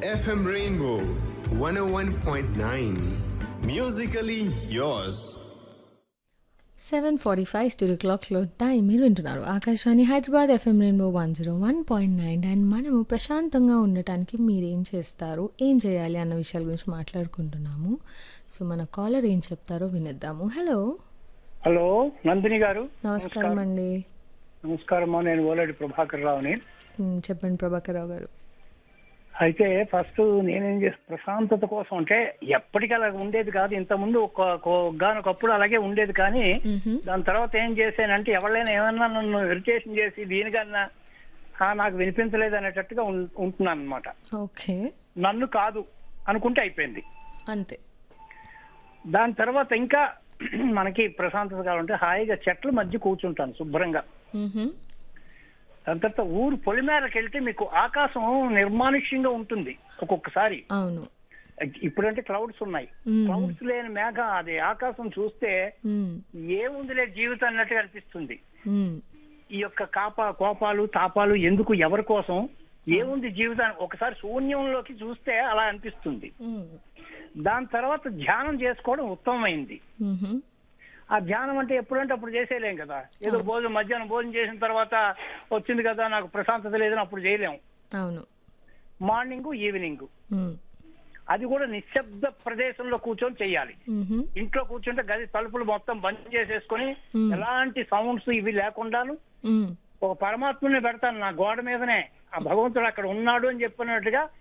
FM Rainbow 101.9. Musically yours. Seven forty five studio క్లాక్లో time మీరు వింటున్నారు Akashvani Hyderabad FM rainbow one zero one point nine and మనము ప్రశాంతంగా ఉండటానికి మీరు ఏం చేస్తారు ఏం చేయాలి అన్న విషయాల గురించి మాట్లాడుకుంటున్నాము సో మన కాలర్ ఏం చెప్తారో వినిద్దాము హలో హలో నందిని గారు నమస్కారం అండి నమస్కారం నేను ఓలేడి ప్రభాకర్ రావుని ఉమ్, చెప్పండి ప్రభాకర్ రావు గారు అయితే ఫస్ట్ నేనేం చేసి ప్రశాంతత కోసం అంటే ఎప్పటికీ అలా ఉండేది కాదు ఇంతకుముందు ఒక ఒకప్పుడు అలాగే ఉండేది కానీ మ్హూ. దాని తర్వాత ఏం చేశానంటే ఎవరైనా ఏమన్నా నన్ను ఇరిటేషన్ చేసి దీనికన్నా "ఆ, నాకు వినిపించలేదు అనేటట్టుగా ఉం- ఉంటున్నాను అనమాట ఓకే నన్ను కాదు అనుకుంటే అయిపోయింది అంతే దాని తర్వాత ఇంకా మనకి ప్రశాంతత కావాలంటే హాయిగా చెట్ల మధ్య కూర్చుంటాను శుభ్రంగా మ్హూ. దాని తర్వాత ఊరు పొలిమేరకు వెళ్తే మీకు ఆకాశం నిర్మానుష్యంగా ఉంటుంది ఒక్కొక్కసారి అవును ఇప్పుడంటే క్లౌడ్స్ ఉన్నాయి మ్మ్. క్లౌడ్స్ లేని మేఘ అది ఆకాశం చూస్తే ఉమ్, ఏముందిలే జీవితం అన్నట్టుగా అనిపిస్తుంది ఉమ్, ఈ యొక్క కాప కోపాలు తాపాలు ఎందుకు ఎవరి కోసం ఏముంది జీవితాన్ని ఒకసారి శూన్యంలోకి చూస్తే అలా అనిపిస్తుంది ఉమ్, దాని తర్వాత ధ్యానం చేసుకోవడం ఉత్తమమైంది మ్హూ. ఆ ధ్యానం అంటే ఎప్పుడంటే అప్పుడు చేసేయలేం కదా ఏదో భోజనం మధ్యాహ్నం భోజనం చేసిన తర్వాత వచ్చింది కదా నాకు ప్రశాంతత లేదని అప్పుడు చేయలేము అవును మార్నింగ్ ఈవినింగ్ ఉమ్, అది కూడా నిశ్శబ్ద ప్రదేశంలో కూర్చొని చెయ్యాలి మ్హూ. ఇంట్లో కూర్చుంటే గది తలుపులు మొత్తం బంద్ చేసేసుకొని Hmm. ఎలాంటి సౌండ్స్ ఇవి లేకుండాను ఉమ్, ఒక పరమాత్మని పెడతాను నా గోడ మీదనే ఆ భగవంతుడు అక్కడ ఉన్నాడు అని చెప్పినట్టుగా